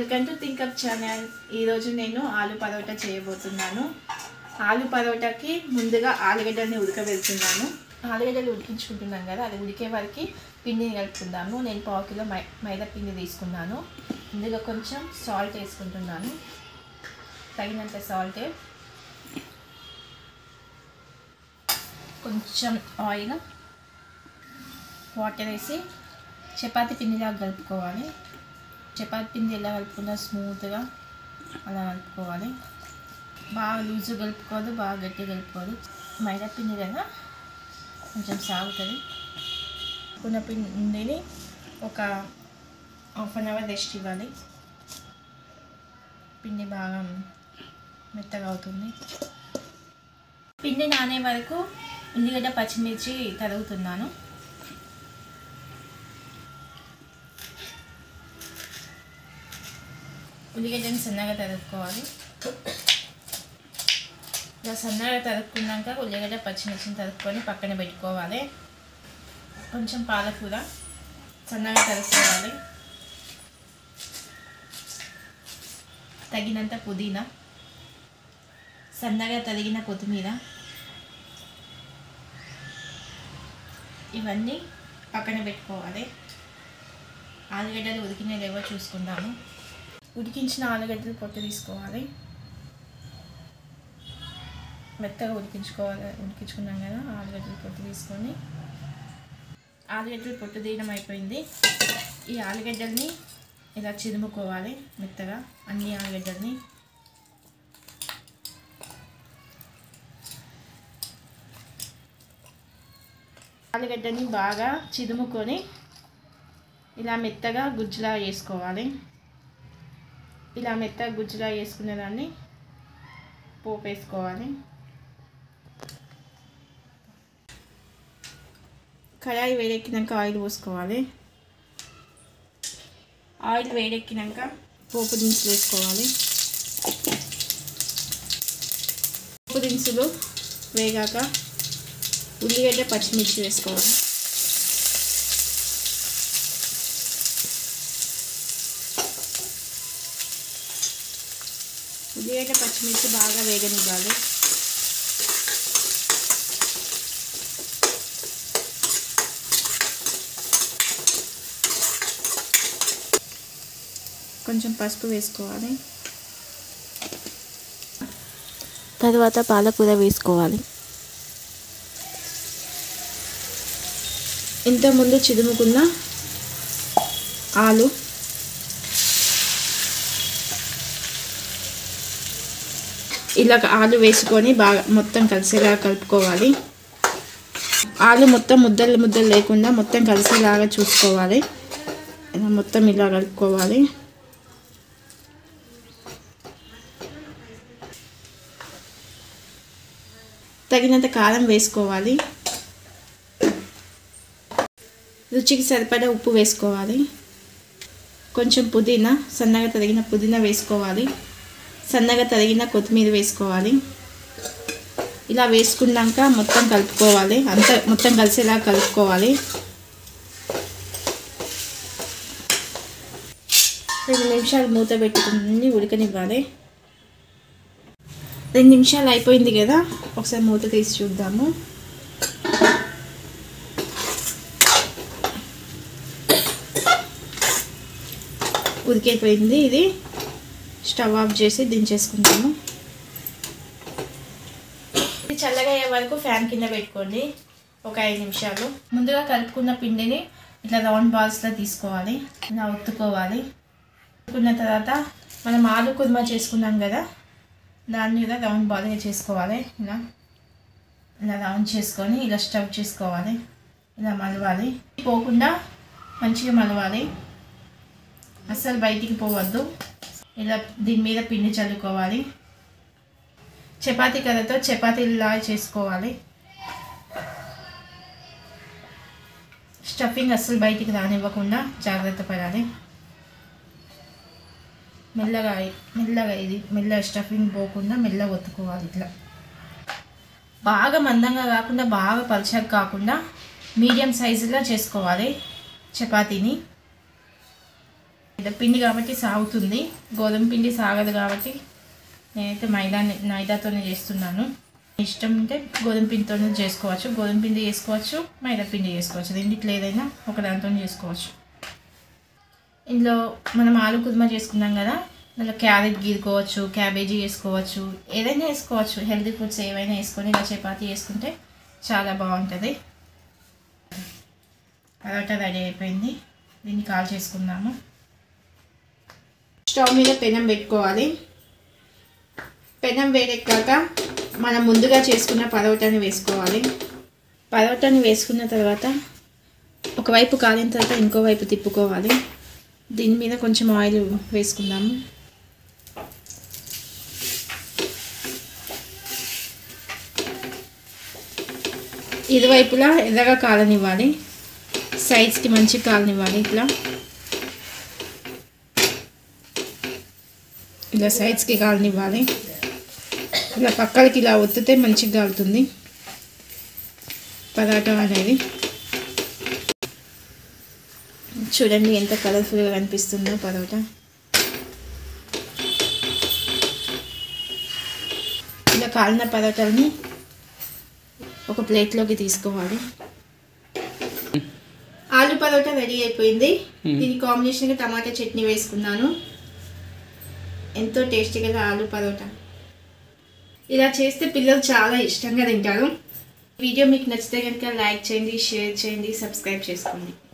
welcome to థింకప్ channel ఈరోజు నేను ఆలు పరోటా చేయబోతున్నాను ఆలు పరోటాకి ముందుగా ఆలుగడ్డల్ని ఉడకబెడుతున్నాను ఆలుగడ్డలు ఉడికించుకుంటున్నాం కదా అది ఉడికే వరకు పిండిని కలుపుకుందాము నేను పావు కిలో మై మైదా పిండి తీసుకున్నాను ఇందులో కొంచెం సాల్ట్ వేసుకుంటున్నాను తగినంత సాల్ట్ కొంచెం ఆయిల్ వాటర్ వేసి చపాతీ పిండిలా కలుపుకోవాలి చపాతీ పిండి ఎలా కలుపుకున్నా స్మూత్గా అలా కలుపుకోవాలి బాగా లూజు కలుపుకోవద్దు బాగా గట్టి కలుపుకోవద్దు మైదా పిండి కదా కొంచెం సాగుతుంది కున్న పిండిని ఒక హాఫ్ అన్ అవర్ రెస్ట్ ఇవ్వాలి పిండి బాగా మెత్తగా అవుతుంది పిండి నానే వరకు ఉల్లిగడ్డ పచ్చిమిర్చి తరుగుతున్నాను ఉల్లిగడ్డని సన్నగా తరుక్కోవాలి ఇలా సన్నగా తరుక్కున్నాక ఉల్లిగడ్డ పచ్చిమిర్చిని తరుక్కొని పక్కన పెట్టుకోవాలి కొంచెం పాలకూర సన్నగా తరుక్కోవాలి తగినంత పుదీనా సన్నగా తరిగిన కొత్తిమీర ఇవన్నీ పక్కన పెట్టుకోవాలి ఆలుగడ్డలు ఉడికిన లేవో చూసుకుందాము ఉడికించిన ఆలుగడ్డలు పొట్టు తీసుకోవాలి మెత్తగా ఉడికించుకోవాలి ఉడికించుకున్నాం కదా ఆలుగడ్డలు పొట్టు తీసుకొని ఆలుగడ్డలు పొట్టు తీయడం అయిపోయింది ఈ ఆలుగడ్డల్ని ఇలా చిరుముకోవాలి మెత్తగా అన్ని ఆలుగడ్డల్ని ఆలుగడ్డని బాగా చిదుముకొని ఇలా మెత్తగా గుజ్జులా వేసుకోవాలి ఇలా మెత్తగా గుజ్జులా వేసుకునే దాన్ని పోపు వేసుకోవాలి కడాయి వేడెక్కినాక ఆయిల్ పోసుకోవాలి ఆయిల్ వేడెక్కినాక పోపు దినుసులు వేసుకోవాలి పోపు దినుసులు వేగాక ఉల్లిగడ్డ పచ్చిమిర్చి వేసుకోవాలి ఉల్లిగడ్డ పచ్చిమిర్చి బాగా వేగనివ్వాలి కొంచెం పసుపు వేసుకోవాలి తర్వాత పాలకూర వేసుకోవాలి ఇంతకుముందు చిదుముకున్న ఆలు ఇలా ఆలు వేసుకొని బాగా మొత్తం కలిసేలా కలుపుకోవాలి ఆలు మొత్తం ముద్దలు ముద్దలు లేకుండా మొత్తం కలిసేలాగా చూసుకోవాలి ఇలా మొత్తం ఇలా కలుపుకోవాలి తగినంత కారం వేసుకోవాలి రుచికి సరిపడా ఉప్పు వేసుకోవాలి కొంచెం పుదీనా సన్నగా తరిగిన పుదీనా వేసుకోవాలి సన్నగా తరిగిన కొత్తిమీర వేసుకోవాలి ఇలా వేసుకున్నాక మొత్తం కలుపుకోవాలి అంత మొత్తం కలిసేలా కలుపుకోవాలి రెండు నిమిషాలు మూత పెట్టుకుని ఉడకనివ్వాలి రెండు నిమిషాలు అయిపోయింది కదా ఒకసారి మూత తీసి చూద్దాము ఉడికిపోయింది ఇది స్టవ్ ఆఫ్ చేసి దించేసుకుంటాము ఇది చల్లగా అయ్యే వరకు ఫ్యాన్ కింద పెట్టుకోండి ఒక ఐదు నిమిషాలు ముందుగా కలుపుకున్న పిండిని ఇట్లా రౌండ్ బాల్స్లో తీసుకోవాలి ఇలా ఒత్తుకోవాలి ఒత్తుకున్న తర్వాత మనం ఆలు కుర్మా చేసుకున్నాం కదా దాన్ని ఇలా రౌండ్ బాల్గా చేసుకోవాలి ఇలా ఇలా రౌండ్ చేసుకొని ఇలా స్టవ్ చేసుకోవాలి ఇలా మలవాలి పోకుండా మంచిగా మలవాలి అస్సలు బయటికి పోవద్దు ఇలా దీని మీద పిండి చల్లుకోవాలి చపాతీ కర్రతో చపాతీలా చేసుకోవాలి స్టఫింగ్ అస్సలు బయటికి రానివ్వకుండా జాగ్రత్త పడాలి మెల్లగా మెల్లగా ఇది మెల్లగా స్టఫింగ్ పోకుండా మెల్లగా ఒత్తుకోవాలి ఇట్లా బాగా మందంగా కాకుండా బాగా పలచగా కాకుండా మీడియం సైజులో చేసుకోవాలి చపాతీని మైదా పిండి కాబట్టి సాగుతుంది గోధుమ పిండి సాగదు కాబట్టి నేనైతే మైదా మైదాతోనే చేస్తున్నాను ఇష్టం ఉంటే గోధుమ పిండితోనే చేసుకోవచ్చు గోధుమ పిండి చేసుకోవచ్చు మైదా పిండి చేసుకోవచ్చు రెండిట్లో ఏదైనా ఒక దాంతో చేసుకోవచ్చు ఇందులో మనం ఆలు కుర్మా చేసుకున్నాం కదా అందులో క్యారెట్ గీరుకోవచ్చు క్యాబేజీ వేసుకోవచ్చు ఏదైనా వేసుకోవచ్చు హెల్తీ ఫుడ్స్ ఏవైనా వేసుకొని ఇలా చపాతీ వేసుకుంటే చాలా బాగుంటుంది పరోటా రెడీ అయిపోయింది దీన్ని కాల్ చేసుకుందాము స్టవ్ మీద పెనం పెట్టుకోవాలి పెనం వేడెక్కాక మనం ముందుగా చేసుకున్న పరోటాని వేసుకోవాలి పరోటాని వేసుకున్న తర్వాత ఒకవైపు కాలిన తర్వాత ఇంకో వైపు తిప్పుకోవాలి దీని మీద కొంచెం ఆయిల్ వేసుకుందాము ఇరువైపులా ఎర్రగా కాలనివ్వాలి సైడ్స్కి మంచి కాలనివ్వాలి ఇట్లా ఇలా సైడ్స్కి కాలనివ్వాలి ఇలా పక్కలకి ఇలా ఒత్తితే మంచిగా కాలుతుంది పరాటా అనేది చూడండి ఎంత కలర్ఫుల్గా కనిపిస్తుందో పరోటా ఇలా కాలిన పరోటాలని ఒక ప్లేట్లోకి తీసుకోవాలి ఆలు పరోటా రెడీ అయిపోయింది దీని కాంబినేషన్గా టమాటా చట్నీ వేసుకున్నాను ఎంతో టేస్టీగా ఆలు పరోటా ఇలా చేస్తే పిల్లలు చాలా ఇష్టంగా తింటారు వీడియో మీకు నచ్చితే కనుక లైక్ చేయండి షేర్ చేయండి సబ్స్క్రైబ్ చేసుకోండి